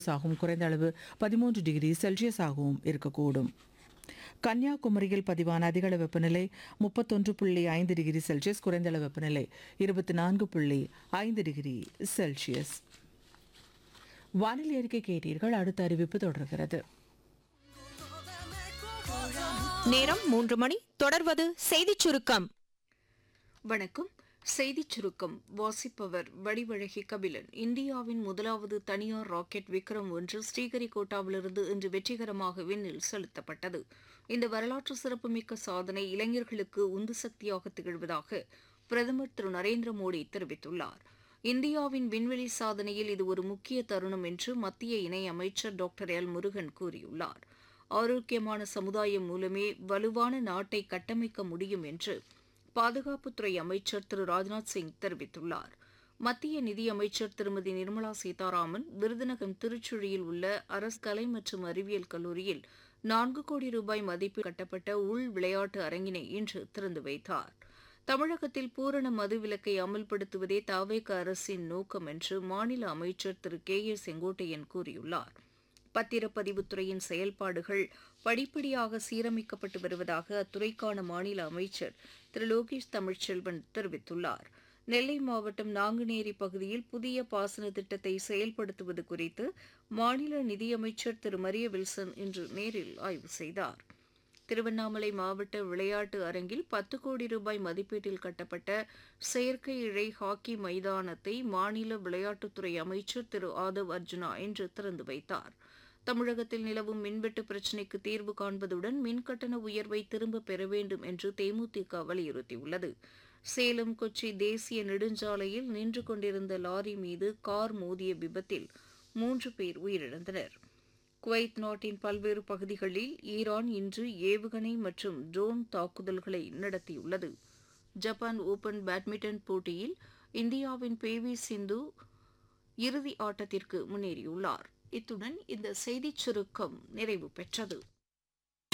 ஆகவும் குறைந்த அளவு பதிமூன்று டிகிரி செல்சியஸ் ஆகவும் இருக்கக்கூடும் கன்னியாகுமரியில் பதிவான அதிகள வெப்பநிலை முப்பத்தொன்று புள்ளி ஐந்து டிகிரி செல்சியஸ் குறைந்த அளவு வெப்பநிலை இருபத்தி நான்கு புள்ளி ஐந்து டிகிரி செல்சியஸ் வானிலை அறிக்கை கேட்டீர்கள் அடுத்த அறிவிப்பு தொடர்கிறது நேரம் மூன்று மணி தொடர்வது செய்திச் சுருக்கம் வணக்கம் செய்திச் சுருக்கம் வாசிப்பவர் வடிவழகி கபிலன் இந்தியாவின் முதலாவது தனியார் ராக்கெட் விக்ரம் ஒன்று ஸ்ரீஹரிகோட்டாவிலிருந்து இன்று வெற்றிகரமாக விண்ணில் செலுத்தப்பட்டது இந்த வரலாற்று சிறப்புமிக்க சாதனை இளைஞர்களுக்கு உந்து சக்தியாக திகழ்வதாக பிரதமர் திரு நரேந்திர மோடி தெரிவித்துள்ளார் இந்தியாவின் விண்வெளி சாதனையில் இது ஒரு முக்கிய தருணம் என்று மத்திய இணையமைச்சர் டாக்டர் எல் முருகன் கூறியுள்ளார் ஆரோக்கியமான சமுதாயம் மூலமே வலுவான நாட்டை கட்டமைக்க முடியும் என்று பாதுகாப்புத்துறை அமைச்சர் திரு ராஜ்நாத் சிங் தெரிவித்துள்ளார் மத்திய நிதியமைச்சர் திருமதி நிர்மலா சீதாராமன் விருதுநகர் திருச்சுழியில் உள்ள அரசு கலை மற்றும் அறிவியல் கல்லூரியில் நான்கு கோடி ரூபாய் மதிப்பில் கட்டப்பட்ட உள் விளையாட்டு அரங்கினை இன்று திறந்து வைத்தார் தமிழகத்தில் பூரண மதுவிலக்கை அமல்படுத்துவதே தாவேக அரசின் நோக்கம் என்று மாநில அமைச்சர் திரு கே ஏ செங்கோட்டையன் கூறியுள்ளார் பத்திரப்பதிவுத்துறையின் செயல்பாடுகள் படிப்படியாக சீரமைக்கப்பட்டு வருவதாக அத்துறைக்கான மாநில அமைச்சர் திரு லோகேஷ் தமிழ்ச்செல்வன் தெரிவித்துள்ளார் நெல்லை மாவட்டம் நாங்குநேரி பகுதியில் புதிய பாசன திட்டத்தை செயல்படுத்துவது குறித்து மாநில நிதியமைச்சர் திரு மரிய வில்சன் இன்று நேரில் ஆய்வு செய்தார் திருவண்ணாமலை மாவட்ட விளையாட்டு அரங்கில் பத்து கோடி ரூபாய் மதிப்பீட்டில் கட்டப்பட்ட செயற்கை இழை ஹாக்கி மைதானத்தை மாநில விளையாட்டுத்துறை அமைச்சர் திரு ஆதவ் அர்ஜுனா இன்று திறந்து வைத்தார் தமிழகத்தில் நிலவும் மின்வெட்டு பிரச்சினைக்கு தீர்வு காண்பதுடன் மின்கட்டண உயர்வை திரும்பப் பெற வேண்டும் என்று தேமுதிக வலியுறுத்தியுள்ளது சேலம் கொச்சி தேசிய நெடுஞ்சாலையில் நின்று கொண்டிருந்த லாரி மீது கார் மோதிய விபத்தில் மூன்று பேர் உயிரிழந்தனர் குவைத் நாட்டின் பல்வேறு பகுதிகளில் ஈரான் இன்று ஏவுகணை மற்றும் ட்ரோன் தாக்குதல்களை நடத்தியுள்ளது ஜப்பான் ஓபன் பேட்மிண்டன் போட்டியில் இந்தியாவின் பி வி சிந்து இறுதி ஆட்டத்திற்கு முன்னேறியுள்ளார் இத்துடன் இந்த செய்திச் சுருக்கம் நிறைவு பெற்றது